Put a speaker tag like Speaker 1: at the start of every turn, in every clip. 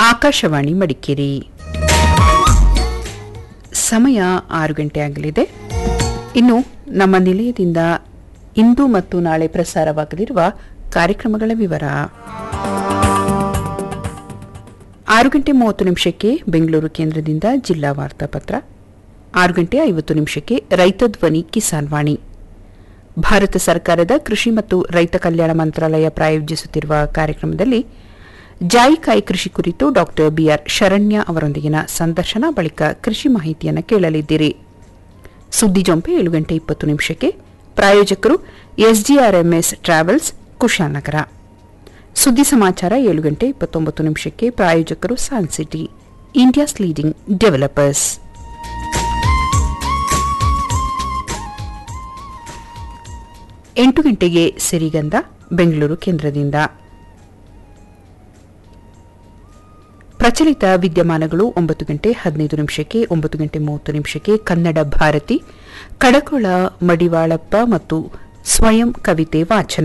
Speaker 1: ಆಕಾಶವಾಣಿ ಮಡಿಕೇರಿ ಸಮಯ ಆರು ಗಂಟೆ ಆಗಲಿದೆ ಇನ್ನು ನಮ್ಮ ನಿಲಯದಿಂದ ಇಂದು ಮತ್ತು ನಾಳೆ ಪ್ರಸಾರವಾಗಲಿರುವ ಕಾರ್ಯಕ್ರಮಗಳ ವಿವರ ಆರು ಗಂಟೆ ಮೂವತ್ತು ನಿಮಿಷಕ್ಕೆ ಬೆಂಗಳೂರು ಕೇಂದ್ರದಿಂದ ಜಿಲ್ಲಾ ವಾರ್ತಾಪತ್ರ ಆರು ಗಂಟೆ ಐವತ್ತು ನಿಮಿಷಕ್ಕೆ ರೈತ ಧ್ವನಿ ಕಿಸಾನ್ ವಾಣಿ ಭಾರತ ಸರ್ಕಾರದ ಕೃಷಿ ಮತ್ತು ರೈತ ಕಲ್ಯಾಣ ಮಂತ್ರಾಲಯ ಪ್ರಾಯೋಜಿಸುತ್ತಿರುವ ಕಾರ್ಯಕ್ರಮದಲ್ಲಿ ಜಾಯಿಕಾಯಿ ಕೃಷಿ ಕುರಿತು ಡಾಕ್ಟರ್ ಬಿಆರ್ ಶರಣ್ಯ ಅವರೊಂದಿಗಿನ ಸಂದರ್ಶನ ಬಳಿಕ ಕೃಷಿ ಮಾಹಿತಿಯನ್ನು ಕೇಳಲಿದ್ದೀರಿ ಸುದ್ದಿ ಜೊಂಪೆ ಏಳು ಗಂಟೆ ಇಪ್ಪತ್ತು ನಿಮಿಷಕ್ಕೆ ಪ್ರಾಯೋಜಕರು ಎಸ್ಡಿಆರ್ಎಂಎಸ್ ಟ್ರಾವೆಲ್ಸ್ ಕುಶಾಲನಗರ ಸುದ್ದಿ ಸಮಾಚಾರ ಏಳು ಗಂಟೆ ಇಪ್ಪತ್ತೊಂಬತ್ತು ನಿಮಿಷಕ್ಕೆ ಪ್ರಾಯೋಜಕರು ಸಾನ್ಸಿಟಿ ಇಂಡಿಯಾಸ್ ಲೀಡಿಂಗ್ ಡೆವಲಪರ್ಸ್ ಎಂಟು ಗಂಟೆಗೆ ಸಿರಿಗಂಧ ಬೆಂಗಳೂರು ಕೇಂದ್ರದಿಂದ ಪ್ರಚಲಿತ ವಿದ್ಯಮಾನಗಳು ಒಂಬತ್ತು ಗಂಟೆ ಹದಿನೈದು ನಿಮಿಷಕ್ಕೆ ಒಂಬತ್ತು ಗಂಟೆ ಮೂವತ್ತು ನಿಮಿಷಕ್ಕೆ ಕನ್ನಡ ಭಾರತಿ ಕಡಕೊಳ ಮಡಿವಾಳಪ್ಪ ಮತ್ತು ಸ್ವಯಂ ಕವಿತೆ ವಾಚನ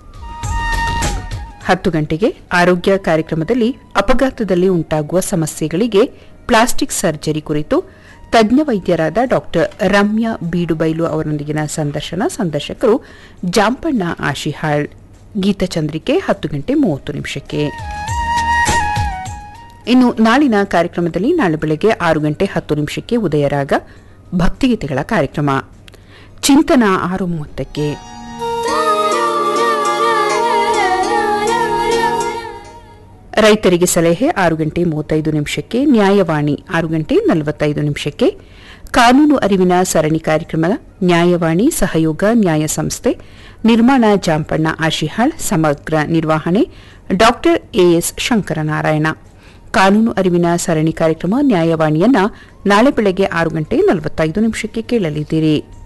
Speaker 1: ಹತ್ತು ಗಂಟೆಗೆ ಆರೋಗ್ಯ ಕಾರ್ಯಕ್ರಮದಲ್ಲಿ ಅಪಘಾತದಲ್ಲಿ ಉಂಟಾಗುವ ಸಮಸ್ಯೆಗಳಿಗೆ ಪ್ಲಾಸ್ಟಿಕ್ ಸರ್ಜರಿ ಕುರಿತು ತಜ್ಞ ವೈದ್ಯರಾದ ಡಾಕ್ಟರ್ ರಮ್ಯಾ ಬೀಡುಬೈಲು ಅವರೊಂದಿಗಿನ ಸಂದರ್ಶನ ಸಂದರ್ಶಕರು ಜಾಂಪಣ್ಣ ಆಶಿಹಾಳ್ ಗೀತಚಂದ್ರಿಕೆ ಹತ್ತು ಗಂಟೆ ಮೂವತ್ತು ನಿಮಿಷಕ್ಕೆ ಇನ್ನು ನಾಳಿನ ಕಾರ್ಯಕ್ರಮದಲ್ಲಿ ನಾಳೆ ಬೆಳಗ್ಗೆ ಆರು ಗಂಟೆ ಹತ್ತು ನಿಮಿಷಕ್ಕೆ ಉದಯರಾಗ ಭಕ್ತಿಗೀತೆಗಳ ಕಾರ್ಯಕ್ರಮ ಚಿಂತನ ಆರು ಮೂವತ್ತಕ್ಕೆ ರೈತರಿಗೆ ಸಲಹೆ ಆರು ಗಂಟೆ ಮೂವತ್ತೈದು ನಿಮಿಷಕ್ಕೆ ನ್ಯಾಯವಾಣಿ ಆರು ಗಂಟೆ ನಲವತ್ತೈದು ನಿಮಿಷಕ್ಕೆ ಕಾನೂನು ಅರಿವಿನ ಸರಣಿ ಕಾರ್ಯಕ್ರಮ ನ್ಯಾಯವಾಣಿ ಸಹಯೋಗ ನ್ಯಾಯ ಸಂಸ್ಥೆ ನಿರ್ಮಾಣ ಜಾಂಪಣ್ಣ ಆಶಿಹಾಳ್ ಸಮಗ್ರ ನಿರ್ವಹಣೆ ಡಾಕ್ಟರ್ ಎಎಸ್ ಶಂಕರನಾರಾಯಣ ಕಾನೂನು ಅರಿವಿನ ಸರಣಿ ಕಾರ್ಯಕ್ರಮ ನ್ಯಾಯವಾಣಿಯನ್ನ ನಾಳೆ ಬೆಳಗ್ಗೆ ಆರು ಗಂಟೆ ನಲವತ್ತೈದು ನಿಮಿಷಕ್ಕೆ ಕೇಳಲಿದ್ದೀರಿ